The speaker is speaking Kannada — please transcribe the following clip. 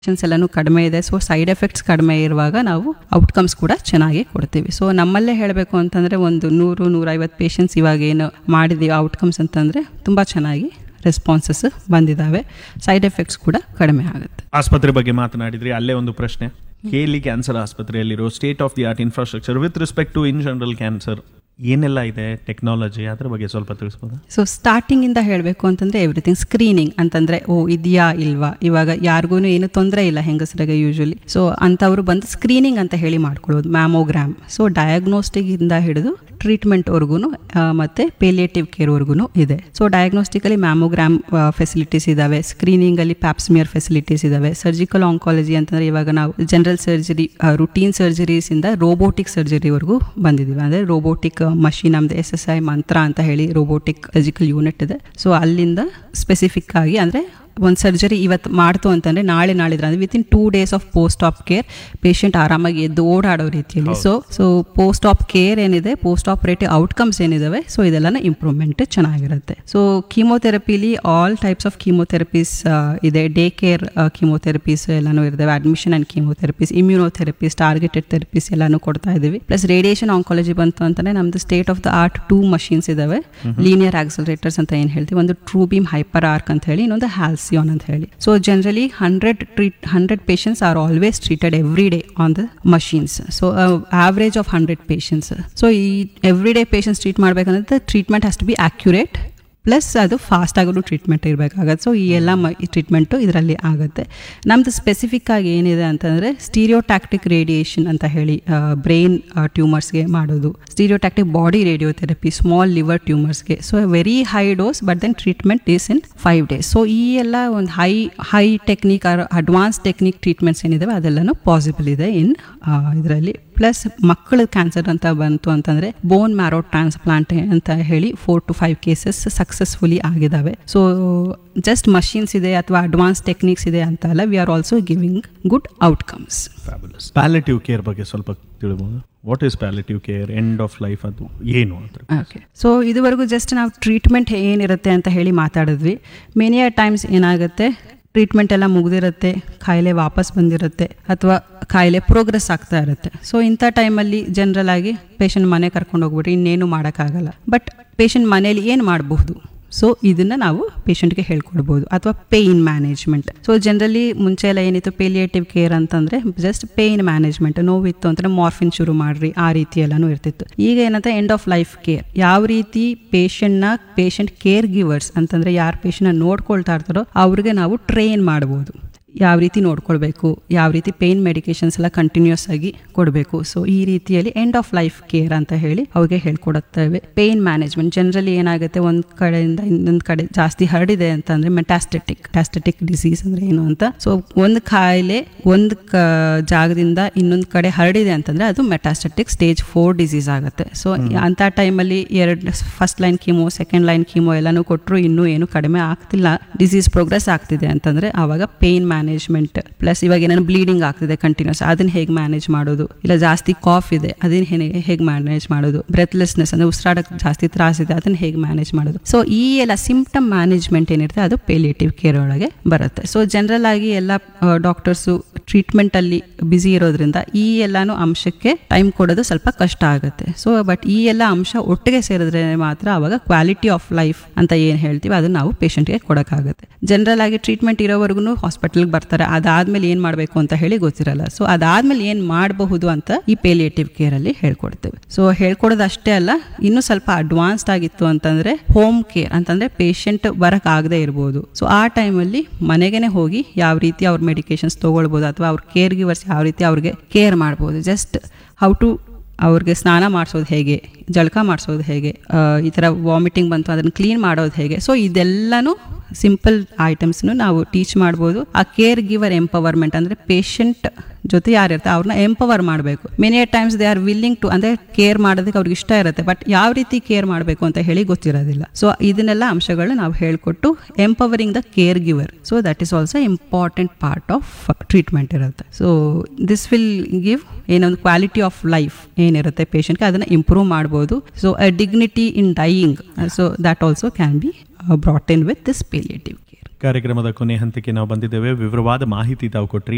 ರಿಯಾಕ್ಷನ್ಸ್ ಎಲ್ಲನೂ ಕಡಿಮೆ ಇದೆ ಸೊ ಸೈಡ್ ಎಫೆಕ್ಟ್ಸ್ ಕಡಿಮೆ ಇರುವಾಗ ನಾವು ಔಟ್ಕಮ್ಸ್ ಕೂಡ ಚೆನ್ನಾಗಿ ಕೊಡ್ತೀವಿ ಸೊ ನಮ್ಮಲ್ಲೇ ಹೇಳಬೇಕು ಅಂತಂದರೆ ಒಂದು ನೂರು ನೂರೈವತ್ತು ಪೇಷಂಟ್ಸ್ ಇವಾಗ ಏನು ಮಾಡಿದ್ದೀವಿ ಔಟ್ಕಮ್ಸ್ ಅಂತಂದರೆ ತುಂಬ ಚೆನ್ನಾಗಿ ರೆಸ್ಪಾನ್ಸಸ್ ಬಂದಿದ್ದಾವೆ ಸೈಡ್ ಎಫೆಕ್ಟ್ಸ್ ಕೂಡ ಕಡಿಮೆ ಆಗುತ್ತೆ ಆಸ್ಪತ್ರೆ ಬಗ್ಗೆ ಮಾತನಾಡಿದ್ರಿ ಅಲ್ಲೇ ಒಂದು ಪ್ರಶ್ನೆ ಕೇಲಿ ಕ್ಯಾನ್ಸರ್ ಆಸ್ಪತ್ರೆಯಲ್ಲಿರೋ state of the art infrastructure with respect to in general cancer ಏನೆಲ್ಲ ಇದೆ ಟೆಕ್ನಾಲಜಿ ಅದ್ರ ಬಗ್ಗೆ ಸ್ವಲ್ಪ ತಿಳಿಸ್ಬೋದಾ ಸೊ ಸ್ಟಾರ್ಟಿಂಗಿಂದ ಹೇಳಬೇಕು ಅಂತಂದರೆ ಎವ್ರಿಥಿಂಗ್ ಸ್ಕ್ರೀನಿಂಗ್ ಅಂತಂದರೆ ಓ ಇದೆಯಾ ಇಲ್ವಾ ಇವಾಗ ಯಾರಿಗೂ ಏನು ತೊಂದರೆ ಇಲ್ಲ ಹೆಂಗಸರಿಗೆ ಯೂಶಲಿ ಸೊ ಅಂಥವ್ರು ಬಂದು ಸ್ಕ್ರೀನಿಂಗ್ ಅಂತ ಹೇಳಿ ಮಾಡ್ಕೊಳ್ಳೋದು ಮ್ಯಾಮೋಗ್ರಾಮ್ ಸೊ ಡಯಾಗ್ನೋಸ್ಟಿಗಿಂದ ಹಿಡಿದು ಟ್ರೀಟ್ಮೆಂಟ್ವರೆಗೂ ಮತ್ತು ಪೇಲಿಯೇಟಿವ್ ಕೇರ್ವರೆಗೂ ಇದೆ ಸೊ ಡಯಾಗ್ನೋಸ್ಟಿಕಲಿ ಮ್ಯಾಮೋಗ್ರಾಮ್ ಫೆಸಿಲಿಟೀಸ್ ಇದ್ದಾವೆ ಸ್ಕ್ರೀನಿಂಗಲ್ಲಿ ಪ್ಯಾಪ್ಸ್ಮಿಯರ್ ಫೆಸಿಲಿಟೀಸ್ ಇದ್ದಾವೆ ಸರ್ಜಿಕಲ್ ಆಂಕಾಲಜಿ ಅಂತಂದರೆ ಇವಾಗ ನಾವು ಜನರಲ್ ಸರ್ಜರಿ ರುಟೀನ್ ಸರ್ಜರೀಸಿಂದ ರೋಬೋಟಿಕ್ ಸರ್ಜರಿವರೆಗೂ ಬಂದಿದ್ದೀವಿ ಅಂದರೆ ರೋಬೋಟಿಕ್ ಮಷಿನ್ ನಮ್ದು ಎಸ್ ಎಸ್ ಐ ಮಂತ್ರ ಅಂತ ಹೇಳಿ ರೋಬೋಟಿಕ್ ಸರ್ಜಿಕಲ್ ಯೂನಿಟ್ ಇದೆ ಸೊ ಅಲ್ಲಿಂದ ಸ್ಪೆಸಿಫಿಕ್ ಆಗಿ ಅಂದರೆ ಒಂದು ಸರ್ಜರಿ ಇವತ್ತು ಮಾಡ್ತು ಅಂತಂದರೆ ನಾಳೆ ನಾಳಿದ್ರೆ ಅಂದರೆ within two days of post op care patient ಆರಾಮಾಗಿ ಎದ್ದು ಓಡಾಡೋ ರೀತಿಯಲ್ಲಿ so so post op care ಏನಿದೆ ಪೋಸ್ಟ್ ಆಪರೇಟಿವ್ ಔಟ್ಕಮ್ಸ್ ಏನಿದಾವೆ ಸೊ ಇದೆಲ್ಲನ ಇಂಪ್ರೂವ್ಮೆಂಟ್ ಚೆನ್ನಾಗಿರುತ್ತೆ ಸೊ ಕೀಮೋಥೆರಪಿಲಿ ಆಲ್ ಟೈಪ್ಸ್ ಆಫ್ ಕೀಮೋಥೆರಪೀಸ್ ಇದೆ ಡೇ ಕೇರ್ ಕೀಮೋಥೆರಪೀಸ್ ಎಲ್ಲನೂ ಇರ್ತವೆ admission and chemotherapies immunotherapies targeted therapies ಎಲ್ಲನೂ ಕೊಡ್ತಾ ಇದ್ದೀವಿ ಪ್ಲಸ್ ರೇಡಿಯೇಷನ್ ಆಂಕಾಲಜಿ ಬಂತು ಅಂತಂದರೆ ನಮ್ದು state of the art two machines ಇದಾವೆ ಲೀನಿಯರ್ ಆಕ್ಸಲರೇಟರ್ಸ್ ಅಂತ ಏನು ಹೇಳ್ತೀವಿ ಒಂದು ಟ್ರೂ ಬೀಮ್ ಹೈಪರ್ ಆರ್ಕ್ ಅಂತ ಹೇಳಿ ಇನ್ನೊಂದು ಹ್ಯಾಲ್ಸಿಯಾನ್ ಅಂತ ಹೇಳಿ so generally hundred treat hundred patients are always treated every day on the machines so average of hundred patients so ಈ ಎವ್ರಿ ಡೇ ಪೇಷಂಟ್ಸ್ ಟ್ರೀಟ್ ಮಾಡಬೇಕಂದ್ರೆ treatment has to be accurate plus ಅದು ಫಾಸ್ಟ್ ಆಗೋದು ಟ್ರೀಟ್ಮೆಂಟ್ ಇರಬೇಕಾಗತ್ತೆ ಸೊ ಈ ಎಲ್ಲ ಮ ಟ್ರೀಟ್ಮೆಂಟು ಇದರಲ್ಲಿ ಆಗುತ್ತೆ ನಮ್ಮದು ಸ್ಪೆಸಿಫಿಕ್ ಆಗಿ ಏನಿದೆ ಅಂತಂದರೆ ಸ್ಟೀರಿಯೋಟ್ಯಾಕ್ಟಿಕ್ ರೇಡಿಯೇಷನ್ ಅಂತ ಹೇಳಿ ಬ್ರೈನ್ ಟ್ಯೂಮರ್ಸ್ಗೆ ಮಾಡೋದು stereotactic body radiotherapy small liver ಟ್ಯೂಮರ್ಸ್ಗೆ so very high dose but then treatment is in five days so ಈ ಎಲ್ಲ ಒಂದು high high technique or advance technique treatments ಏನಿದಾವೆ ಅದೆಲ್ಲನೂ ಪಾಸಿಬಲ್ ಇದೆ ಇನ್ ಇದರಲ್ಲಿ ಪ್ಲಸ್ ಮಕ್ಕಳ ಕ್ಯಾನ್ಸರ್ ಅಂತ ಬಂತು ಅಂತಂದರೆ ಬೋನ್ ಮ್ಯಾರೋ ಟ್ರಾನ್ಸ್ಪ್ಲಾಂಟ್ ಅಂತ ಹೇಳಿ four to five cases successfully ಆಗಿದ್ದಾವೆ ಸೊ ಜಸ್ಟ್ ಮಷೀನ್ಸ್ ಇದೆ ಅಥವಾ ಅಡ್ವಾನ್ಸ್ ಟೆಕ್ನಿಕ್ಸ್ ಇದೆ ಅಂತ ಅಲ್ಲ we are also giving good outcomes fabulous palliative care ಬಗ್ಗೆ ಸ್ವಲ್ಪ ತಿಳಿಬೋದು what is palliative care end of life ಅದು ಏನು ಅಂತ ಓಕೆ ಸೊ ಇದುವರೆಗೂ ಜಸ್ಟ್ ನಾವು ಟ್ರೀಟ್ಮೆಂಟ್ ಏನಿರುತ್ತೆ ಅಂತ ಹೇಳಿ ಮಾತಾಡಿದ್ವಿ ಮೆನಿ ಟೈಮ್ಸ್ ಏನಾಗುತ್ತೆ ಟ್ರೀಟ್ಮೆಂಟ್ ಎಲ್ಲ ಮುಗ್ದಿರುತ್ತೆ ಕಾಯಿಲೆ ವಾಪಸ್ ಬಂದಿರುತ್ತೆ ಅಥವಾ ಕಾಯಿಲೆ ಪ್ರೋಗ್ರೆಸ್ ಆಗ್ತಾ ಇರುತ್ತೆ ಸೊ ಇಂಥ ಟೈಮಲ್ಲಿ ಜನರಲ್ ಆಗಿ ಪೇಷಂಟ್ ಮನೆ ಕರ್ಕೊಂಡು ಹೋಗ್ಬಿಟ್ರೆ ಇನ್ನೇನು ಮಾಡೋಕ್ಕಾಗಲ್ಲ ಬಟ್ ಪೇಷಂಟ್ ಮನೇಲಿ ಏನು ಮಾಡಬಹುದು ಸೊ ಇದನ್ನು ನಾವು ಪೇಷಂಟ್ಗೆ ಹೇಳ್ಕೊಡ್ಬೋದು ಅಥವಾ ಪೇಯ್ನ್ ಮ್ಯಾನೇಜ್ಮೆಂಟ್ ಸೊ ಜನರಲಿ ಮುಂಚೆ ಎಲ್ಲ ಏನಿತ್ತು ಪೇಲಿಯೇಟಿವ್ ಕೇರ್ ಅಂತಂದರೆ ಜಸ್ಟ್ ಪೇಯ್ನ್ ಮ್ಯಾನೇಜ್ಮೆಂಟ್ ನೋವಿತ್ತು ಅಂದರೆ ಮಾರ್ಫಿನ್ ಶುರು ಮಾಡ್ರಿ ಆ ರೀತಿ ಎಲ್ಲನೂ ಇರ್ತಿತ್ತು ಈಗ ಏನಂತ ಎಂಡ್ ಆಫ್ ಲೈಫ್ ಕೇರ್ ಯಾವ ರೀತಿ ಪೇಷಂಟ್ನ ಪೇಷಂಟ್ ಕೇರ್ ಗಿವರ್ಸ್ ಅಂತಂದರೆ ಯಾರು ಪೇಷಂಟ್ನ ನೋಡ್ಕೊಳ್ತಾ ಇರ್ತಾರೋ ಅವ್ರಿಗೆ ನಾವು ಟ್ರೈನ್ ಮಾಡ್ಬೋದು ಯಾವ ರೀತಿ ನೋಡ್ಕೊಳ್ಬೇಕು ಯಾವ ರೀತಿ ಪೇಯ್ನ್ ಮೆಡಿಕೇಶನ್ಸ್ ಎಲ್ಲ ಕಂಟಿನ್ಯೂಸ್ ಆಗಿ ಕೊಡಬೇಕು ಸೊ ಈ ರೀತಿಯಲ್ಲಿ ಎಂಡ್ ಆಫ್ ಲೈಫ್ ಕೇರ್ ಅಂತ ಹೇಳಿ ಅವ್ರಿಗೆ ಹೇಳ್ಕೊಡುತ್ತೇವೆ ಪೇಯ್ನ್ ಮ್ಯಾನೇಜ್ಮೆಂಟ್ ಜನರಲಿ ಏನಾಗುತ್ತೆ ಒಂದು ಕಡೆಯಿಂದ ಇನ್ನೊಂದು ಕಡೆ ಜಾಸ್ತಿ ಹರಡಿದೆ ಅಂತಂದ್ರೆ ಮೆಟಾಸ್ಟೆಟಿಕ್ ಮೆಟಾಸ್ಟೆಟಿಕ್ ಡಿಸೀಸ್ ಅಂದ್ರೆ ಏನು ಅಂತ ಸೊ ಒಂದು ಕಾಯಿಲೆ ಒಂದು ಕ ಜಾಗದಿಂದ ಇನ್ನೊಂದು ಕಡೆ ಹರಡಿದೆ ಅಂತಂದ್ರೆ ಅದು ಮೆಟಾಸ್ಟೆಟಿಕ್ ಸ್ಟೇಜ್ ಫೋರ್ ಡಿಸೀಸ್ ಆಗುತ್ತೆ ಸೊ ಅಂತ ಟೈಮಲ್ಲಿ ಎರಡು first line chemo second line chemo ಎಲ್ಲನೂ ಕೊಟ್ಟರು ಇನ್ನೂ ಏನು ಕಡಿಮೆ ಆಗ್ತಿಲ್ಲ ಡಿಸೀಸ್ ಪ್ರೋಗ್ರೆಸ್ ಆಗ್ತಿದೆ ಅಂತಂದ್ರೆ ಆವಾಗ ಪೇಯ್ನ್ ಮ್ಯಾನೇಜ್ಮೆಂಟ್ ಪ್ಲಸ್ ಇವಾಗ ಏನಾದ್ರು ಬ್ಲೀಡಿಂಗ್ ಆಗ್ತಿದೆ ಕಂಟಿನ್ಯೂಸ್ ಅದನ್ನ ಹೇಗೆ ಮ್ಯಾನೇಜ್ ಮಾಡೋದು ಇಲ್ಲ ಜಾಸ್ತಿ ಕಾಫ್ ಇದೆ ಅದನ್ನ ಹೇಗೆ ಮ್ಯಾನೇಜ್ ಮಾಡೋದು ಬ್ರೆತ್ಲೆಸ್ನೆಸ್ ಅಂದ್ರೆ ಉಸಿರಾಡಕ್ಕೆ ಜಾಸ್ತಿ ತ್ರಾಸಿದೆ ಅದನ್ನ ಹೇಗೆ ಮ್ಯಾನೇಜ್ ಮಾಡೋದು ಸೊ ಈ ಎಲ್ಲ ಸಿಂಪ್ಟಮ್ ಮ್ಯಾನೇಜ್ಮೆಂಟ್ ಏನಿರುತ್ತೆ ಅದು ಪೇಲಿಯೇಟಿವ್ ಕೇರ್ ಒಳಗೆ ಬರುತ್ತೆ ಸೊ ಜನರಲ್ ಆಗಿ ಎಲ್ಲ ಡಾಕ್ಟರ್ಸು ಟ್ರೀಟ್ಮೆಂಟ್ ಅಲ್ಲಿ ಬ್ಯುಸಿ ಇರೋದ್ರಿಂದ ಈ ಎಲ್ಲಾನು ಅಂಶಕ್ಕೆ ಟೈಮ್ ಕೊಡೋದು ಸ್ವಲ್ಪ ಕಷ್ಟ ಆಗುತ್ತೆ ಸೊ ಬಟ್ ಈ ಎಲ್ಲ ಅಂಶ ಒಟ್ಟಿಗೆ ಸೇರಿದ್ರೆ ಮಾತ್ರ ಅವಾಗ ಕ್ವಾಲಿಟಿ ಆಫ್ ಲೈಫ್ ಅಂತ ಏನು ಹೇಳ್ತೀವಿ ಅದನ್ನ ನಾವು ಪೇಷಂಟ್ಗೆ ಕೊಡೋಕ್ಕಾಗುತ್ತೆ ಜನರಲ್ ಆಗಿ ಟ್ರೀಟ್ಮೆಂಟ್ ಇರೋವರೆಗೂ ಹಾಸ್ಪಿಟಲ್ಗೆ ಬರ್ತಾರೆ ಅದಾದ್ಮೇಲೆ ಏನು ಮಾಡಬೇಕು ಅಂತ ಹೇಳಿ ಗೊತ್ತಿರಲ್ಲ ಸೊ ಅದಾದ್ಮೇಲೆ ಏನು ಮಾಡಬಹುದು ಅಂತ ಈ ಪೇಲಿಯೇಟಿವ್ ಕೇರ್ ಅಲ್ಲಿ ಹೇಳ್ಕೊಡ್ತೇವೆ ಸೊ ಹೇಳ್ಕೊಡೋದು ಅಷ್ಟೇ ಅಲ್ಲ ಇನ್ನು ಸ್ವಲ್ಪ ಅಡ್ವಾನ್ಸ್ಡ್ ಆಗಿತ್ತು ಅಂತಂದ್ರೆ ಹೋಮ್ ಕೇರ್ ಅಂತಂದ್ರೆ ಪೇಷಂಟ್ ಬರಕ್ ಆಗದೆ ಇರ್ಬೋದು ಸೊ ಆ ಟೈಮಲ್ಲಿ ಮನೆಗೇನೆ ಹೋಗಿ ಯಾವ ರೀತಿ ಅವ್ರ ಮೆಡಿಕೇಶನ್ಸ್ ತಗೊಳ್ಬೋದು ಅಥವಾ ಅವ್ರ ಕೇರ್ ಗಿವರ್ಸ್ ಯಾವ ರೀತಿ ಅವ್ರಿಗೆ ಕೇರ್ ಮಾಡ್ಬೋದು ಜಸ್ಟ್ ಹೌ ಟು ಅವ್ರಿಗೆ ಸ್ನಾನ ಮಾಡಿಸೋದು ಹೇಗೆ ಜಳಕ ಮಾಡಿಸೋದು ಹೇಗೆ ಈ ಥರ ವಾಮಿಟಿಂಗ್ ಬಂತು ಅದನ್ನು ಕ್ಲೀನ್ ಮಾಡೋದು ಹೇಗೆ ಸೊ ಇದೆಲ್ಲನೂ ಸಿಂಪಲ್ ಐಟಮ್ಸ್ನು ನಾವು ಟೀಚ್ ಮಾಡ್ಬೋದು ಆ ಕೇರ್ ಗಿವರ್ ಎಂಪವರ್ಮೆಂಟ್ ಅಂದರೆ ಪೇಷಂಟ್ ಜೊತೆ ಯಾರು ಇರ್ತಾರೆ ಅವ್ರನ್ನ ಎಂಪವರ್ ಮಾಡಬೇಕು many times they are willing to ಅಂದರೆ ಕೇರ್ ಮಾಡೋದಕ್ಕೆ ಅವ್ರಿಗೆ ಇಷ್ಟ ಇರುತ್ತೆ ಬಟ್ ಯಾವ ರೀತಿ ಕೇರ್ ಮಾಡಬೇಕು ಅಂತ ಹೇಳಿ ಗೊತ್ತಿರೋದಿಲ್ಲ ಸೊ ಇದನ್ನೆಲ್ಲ ಅಂಶಗಳು ನಾವು ಹೇಳ್ಕೊಟ್ಟು empowering the care giver so that is also important part of treatment ಇರುತ್ತೆ ಸೊ ದಿಸ್ ವಿಲ್ ಗಿವ್ ಏನೊಂದು ಕ್ವಾಲಿಟಿ ಆಫ್ ಲೈಫ್ ಏನಿರುತ್ತೆ ಪೇಷಂಟ್ಗೆ ಅದನ್ನು ಇಂಪ್ರೂವ್ ಮಾಡ್ಬೋದು so uh dignity in dying so that also can be brought in with this palliative care ಕಾರ್ಯಕ್ರಮದ ಕೊನೆ ಹಂತಕ್ಕೆ ನಾವು ಬಂದಿದ್ದೇವೆ ವಿವರವಾದ ಮಾಹಿತಿ ತಾವು ಕೊಟ್ರಿ